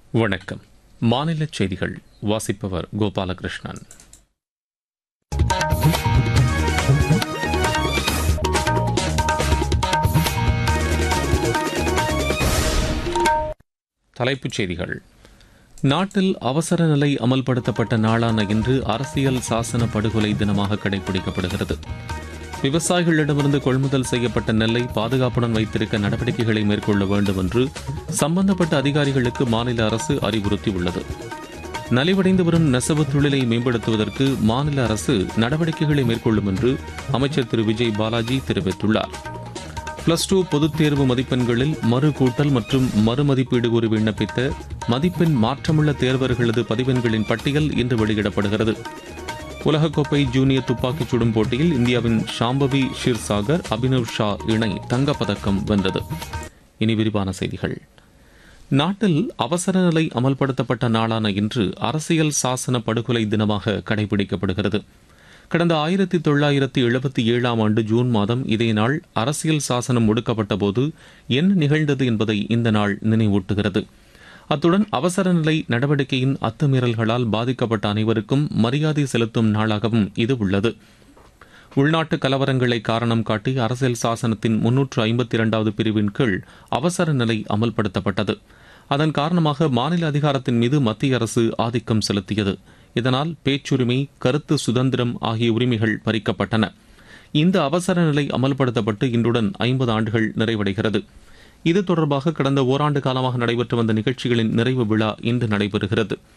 வணக்கம் மாநில செய்திகள் வாசிப்பவர் கோபாலகிருஷ்ணன் தலைப்புச் செய்திகள் நாட்டில் அவசர நிலை அமல்படுத்தப்பட்ட நாளான இன்று அரசியல் சாசன படுகொலை தினமாக கடைபிடிக்கப்படுகிறது விவசாயிகளிடமிருந்து கொள்முதல் செய்யப்பட்ட நெல்லை பாதுகாப்புடன் வைத்திருக்க நடவடிக்கைகளை மேற்கொள்ள வேண்டும் என்று சம்பந்தப்பட்ட அதிகாரிகளுக்கு மாநில அரசு அறிவுறுத்தியுள்ளது நலிவடைந்து வரும் நெசவு தொழிலை மேம்படுத்துவதற்கு மாநில அரசு நடவடிக்கைகளை மேற்கொள்ளும் என்று அமைச்சர் திரு விஜய் பாலாஜி தெரிவித்துள்ளார் பிளஸ் டூ பொதுத் தேர்வு மதிப்பெண்களில் மறு கூட்டல் மற்றும் மறுமதிப்பீடு கூறி விண்ணப்பித்த மதிப்பெண் மாற்றமுள்ள தேர்வர்களது பதிவெண்களின் பட்டியல் இன்று வெளியிடப்படுகிறது உலகக்கோப்பை ஜூனியர் துப்பாக்கிச் சுடும் போட்டியில் இந்தியாவின் ஷாம்பவி ஷிர்சாகர் அபினவ் ஷா இணை தங்கப்பதக்கம் வென்றது இனி விரிவான செய்திகள் நாட்டில் அவசர நிலை அமல்படுத்தப்பட்ட நாளான இன்று அரசியல் சாசன படுகொலை தினமாக கடைபிடிக்கப்படுகிறது கடந்த ஆயிரத்தி தொள்ளாயிரத்தி எழுபத்தி ஏழாம் ஆண்டு ஜூன் மாதம் இதே நாள் அரசியல் சாசனம் ஒடுக்கப்பட்ட போது என்ன நிகழ்ந்தது என்பதை இந்த நாள் நினைவூட்டுகிறது அத்துடன் அவசர நிலை நடவடிக்கையின் அத்துமீறல்களால் பாதிக்கப்பட்ட அனைவருக்கும் மரியாதை செலுத்தும் நாளாகவும் இது உள்ளது உள்நாட்டு கலவரங்களை காரணம் காட்டி அரசியல் சாசனத்தின் முன்னூற்று ஐம்பத்தி இரண்டாவது பிரிவின் கீழ் அவசர நிலை அமல்படுத்தப்பட்டது அதன் காரணமாக மாநில அதிகாரத்தின் மீது மத்திய அரசு ஆதிக்கம் செலுத்தியது இதனால் பேச்சுரிமை கருத்து சுதந்திரம் ஆகிய உரிமைகள் பறிக்கப்பட்டன இந்த அவசர நிலை அமல்படுத்தப்பட்டு இன்றுடன் ஐம்பது ஆண்டுகள் நிறைவடைகிறது இது தொடர்பாக கடந்த ஓராண்டு காலமாக நடைபெற்று வந்த நிகழ்ச்சிகளின் நிறைவு விழா இன்று நடைபெறுகிறது